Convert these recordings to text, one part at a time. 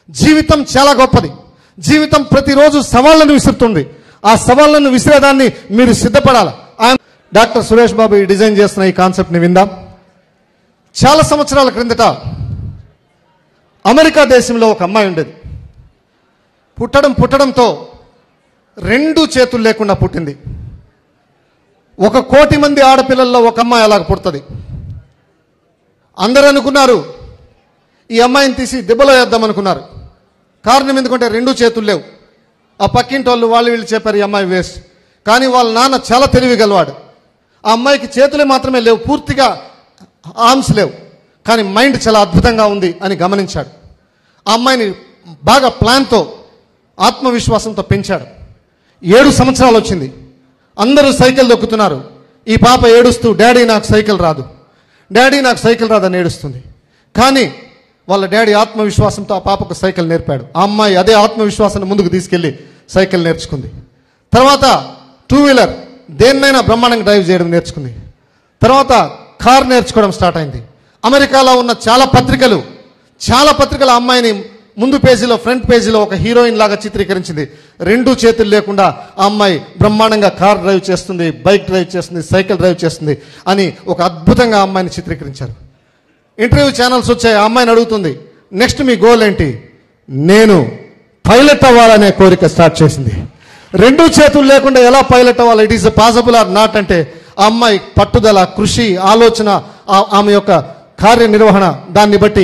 జీవితం చాలా గొప్పది జీవితం ప్రతిరోజు సవాళ్లను విసురుతుంది ఆ సవాళ్లను విసిరేదాన్ని మీరు సిద్ధపడాలి ఆయన డాక్టర్ సురేష్ బాబు ఈ డిజైన్ చేస్తున్న ఈ కాన్సెప్ట్ని విందాం చాలా సంవత్సరాల క్రిందట అమెరికా దేశంలో ఒక అమ్మాయి ఉండేది పుట్టడం పుట్టడంతో రెండు చేతులు లేకుండా పుట్టింది ఒక కోటి మంది ఆడపిల్లల్లో ఒక అమ్మాయి అలాగ పుడుతుంది అందరూ అనుకున్నారు ఈ అమ్మాయిని తీసి దెబ్బలో వేద్దాం అనుకున్నారు కారణం ఎందుకంటే రెండు చేతులు లేవు ఆ పక్కింటి వాళ్ళు వాళ్ళు వీళ్ళు చెప్పారు ఈ అమ్మాయి వేస్ట్ కానీ వాళ్ళ నాన్న చాలా తెలివి గలవాడు ఆ అమ్మాయికి చేతులే మాత్రమే లేవు పూర్తిగా ఆర్మ్స్ లేవు కానీ మైండ్ చాలా అద్భుతంగా ఉంది అని గమనించాడు ఆ అమ్మాయిని బాగా ప్లాన్తో ఆత్మవిశ్వాసంతో పెంచాడు ఏడు సంవత్సరాలు వచ్చింది అందరూ సైకిల్ దొక్కుతున్నారు ఈ పాప ఏడుస్తూ డాడీ నాకు సైకిల్ రాదు డాడీ నాకు సైకిల్ రాదని ఏడుస్తుంది కానీ వాళ్ళ డాడీ ఆత్మవిశ్వాసంతో ఆ పాపకు సైకిల్ నేర్పాడు ఆ అమ్మాయి అదే ఆత్మవిశ్వాసాన్ని ముందుకు తీసుకెళ్లి సైకిల్ నేర్చుకుంది తర్వాత టూ వీలర్ దేన్నైనా బ్రహ్మాండంగా డ్రైవ్ చేయడం నేర్చుకుంది తర్వాత కార్ నేర్చుకోవడం స్టార్ట్ అయింది అమెరికాలో ఉన్న చాలా పత్రికలు చాలా పత్రికల అమ్మాయిని ముందు పేజీలో ఫ్రంట్ పేజీలో ఒక హీరోయిన్ లాగా చిత్రీకరించింది రెండు చేతులు లేకుండా ఆ అమ్మాయి బ్రహ్మాండంగా కార్ డ్రైవ్ చేస్తుంది బైక్ డ్రైవ్ చేస్తుంది సైకిల్ డ్రైవ్ చేస్తుంది అని ఒక అద్భుతంగా ఆ అమ్మాయిని చిత్రీకరించారు ఇంటర్వ్యూ ఛానల్స్ వచ్చాయి ఆ అమ్మాయిని అడుగుతుంది నెక్స్ట్ మీ గోల్ ఏంటి నేను పైలట్ అవ్వాలనే కోరిక స్టార్ట్ చేసింది రెండు చేతులు లేకుండా ఎలా పైలట్ అవ్వాలి it is possible or not అంటే ఆ అమ్మాయి పట్టుదల కృషి ఆలోచన ఆ- ఆమె యొక్క కార్యనిర్వహణ దాన్ని బట్టి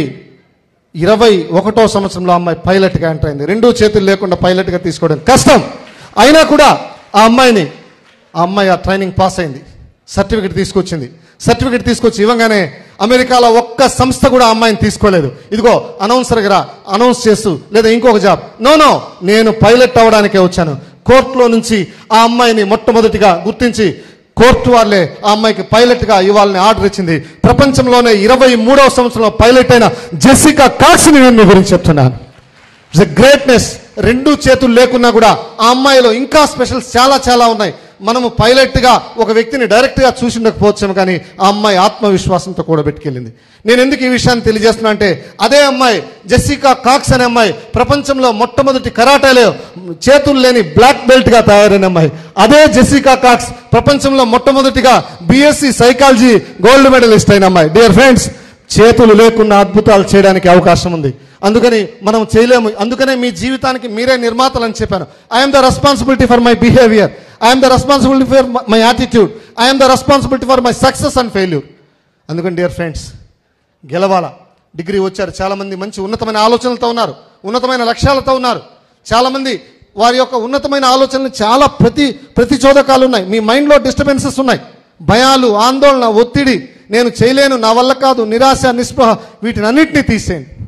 ఇరవై ఒకటో సంవత్సరంలో ఆ అమ్మాయి పైలట్గా ఎంటర్ అయింది రెండు చేతులు లేకుండా పైలట్గా తీసుకోవడం కష్టం అయినా కూడా ఆ అమ్మాయిని ఆ అమ్మాయి ఆ ట్రైనింగ్ పాస్ అయింది సర్టిఫికెట్ తీసుకొచ్చింది సర్టిఫికెట్ తీసుకొచ్చి ఇవ్వగానే అమెరికాలో ఒక్క సంస్థ కూడా ఆ అమ్మాయిని తీసుకోలేదు ఇదిగో అనౌన్సర్గా అనౌన్స్ చేస్తూ లేదా ఇంకొక జాబ్ నో నో నేను పైలట్ అవ్వడానికే వచ్చాను కోర్టులో నుంచి ఆ అమ్మాయిని మొట్టమొదటిగా గుర్తించి కోర్టు వాళ్ళే ఆ అమ్మాయికి పైలట్ గా ఇవ్వాలని ఆర్డర్ ఇచ్చింది ప్రపంచంలోనే ఇరవై మూడవ సంవత్సరంలో పైలట్ అయిన జెసికా కాక్స్ ని నేను మీ గురించి చెప్తున్నాను ఇట్స్ గ్రేట్నెస్ రెండు చేతులు లేకున్నా కూడా ఆ అమ్మాయిలో ఇంకా స్పెషల్స్ చాలా చాలా ఉన్నాయి మనము పైలట్ గా ఒక వ్యక్తిని డైరెక్ట్ గా చూసి ఉండకపోవచ్చాము కానీ ఆ అమ్మాయి ఆత్మవిశ్వాసంతో కూడా పెట్టుకెళ్ళింది నేను ఎందుకు ఈ విషయాన్ని తెలియజేస్తున్నా అంటే అదే అమ్మాయి జెసికా కాక్స్ అనే అమ్మాయి ప్రపంచంలో మొట్టమొదటి కరాటేలో చేతులు లేని బ్లాక్ బెల్ట్ గా తయారైన అమ్మాయి అదే జెసికా కాక్స్ ప్రపంచంలో మొట్టమొదటిగా బిఎస్సి సైకాలజీ గోల్డ్ మెడలిస్ట్ అయిన అమ్మాయి డియర్ ఫ్రెండ్స్ చేతులు లేకుండా అద్భుతాలు చేయడానికి అవకాశం ఉంది అందుకని మనం చేయలేము అందుకనే మీ జీవితానికి మీరే నిర్మాతలు అని చెప్పాను I'm the responsibility for my behaviour I'm the responsibility for my attitude I'm the responsibility for my success and failure అందుకని డియర్ ఫ్రెండ్స్ గెలవాల డిగ్రీ వచ్చారు చాలా మంది మంచి ఉన్నతమైన ఆలోచనలతో ఉన్నారు ఉన్నతమైన లక్ష్యాలతో ఉన్నారు చాలా మంది వారి యొక్క ఉన్నతమైన ఆలోచనలు చాలా ప్రతి ప్రతి చోదకాలు ఉన్నాయి మీ మైండ్లో డిస్టర్బెన్సెస్ ఉన్నాయి భయాలు ఆందోళన ఒత్తిడి నేను చేయలేను నా వల్ల కాదు నిరాశ నిస్పృహ వీటిని అన్నింటినీ తీసేయండి